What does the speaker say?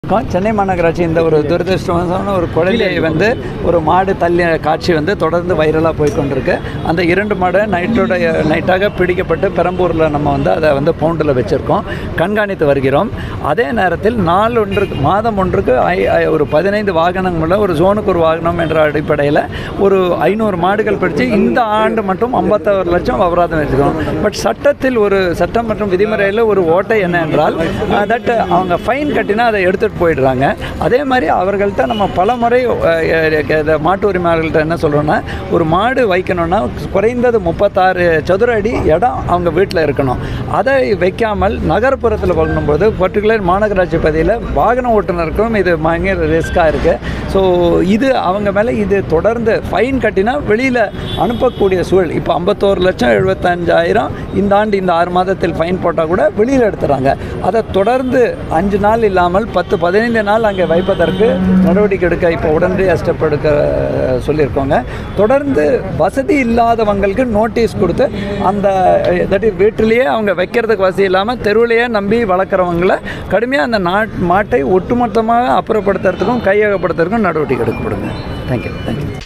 இருக்கோம் சென்னை மாநகராட்சி இந்த ஒரு துரதிருஷ்டவசமான ஒரு குழந்தையை வந்து ஒரு மாடு தள்ளி காட்சி வந்து தொடர்ந்து வைரலாக போய் கொண்டிருக்கு அந்த இரண்டு மாடு நைட்டோட நைட்டாக பிடிக்கப்பட்டு பெரம்பூரில் நம்ம வந்து அதை வந்து பவுண்டில் வச்சுருக்கோம் கண்காணித்து வருகிறோம் அதே நேரத்தில் நாள் ஒன்றுக்கு மாதம் ஒன்றுக்கு ஐ- ஐ- ஒரு பதினைந்து வாகனங்கள ஒரு ஜோனுக்கு ஒரு வாகனம் என்ற அடிப்படையில் ஒரு ஐநூறு மாடுகள் பிடிச்சு இந்த ஆண்டு மட்டும் ஐம்பத்தாறு லட்சம் அபராதம் வச்சுக்கிறோம் பட் சட்டத்தில் ஒரு சட்டம் மற்றும் விதிமுறையில் ஒரு ஓட்டை என்ன என்றால் தட் அவங்க ஃபைன் கட்டினா அதை எடுத்துகிட்டு போயிடுறாங்க அதே மாதிரி அவர்கள்ட்ட நம்ம பல முறை அஹ், அஹ், இந்த மாட்டு உரிமையாளர்கள்ட்ட என்ன சொல்கிறோன்னா ஒரு மாடு வைக்கணும்னா குறைந்தது முப்பத்தாறு சதுர அடி இடம் அவங்க வீட்டில் இருக்கணும் அதை வைக்காமல் நகர்ப்புறத்தில் பண்ணும்போது பர்டிகுலர் மாநகராட்சி பகுதியில் வாகன ஓட்டுநருக்கும் இது பயங்கர ரிஸ்க்காக இருக்குது ஸோ இது அவங்க மேலே இது தொடர்ந்து ஃபைன் கட்டினா வெளியில் அனுப்பக்கூடிய சூழல் இப்போ ஐம்பத்தோரு லட்சம் எழுபத்தஞ்சாயிரம் இந்த ஆண்டு இந்த ஆறு மாதத்தில் ஃபைன் போட்டால் கூட வெளியில் எடுத்துறாங்க அதை தொடர்ந்து அஞ்சு நாள் இல்லாமல் பத்து பதினைந்து நாள் அங்கே வைப்பதற்கு நடவடிக்கை எடுக்க இப்போ உடனடியாக ஸ்டெப் எடுக்க சொல்லியிருக்கோங்க தொடர்ந்து வசதி இல்லாதவங்களுக்கு நோட்டீஸ் கொடுத்து அந்த தட் இஸ் வீட்டிலேயே அவங்க வைக்கிறதுக்கு வசதி இல்லாமல் தெருவிலேயே நம்பி வளர்க்குறவங்கள கடுமையாக அந்த நாட் மாட்டை ஒட்டுமொத்தமாக அப்புறப்படுத்துறதுக்கும் கையகப்படுத்துறதுக்கும் நடவடிக்கை எடுக்கப்படுங்க தேங்க்யூ தேங்க்யூ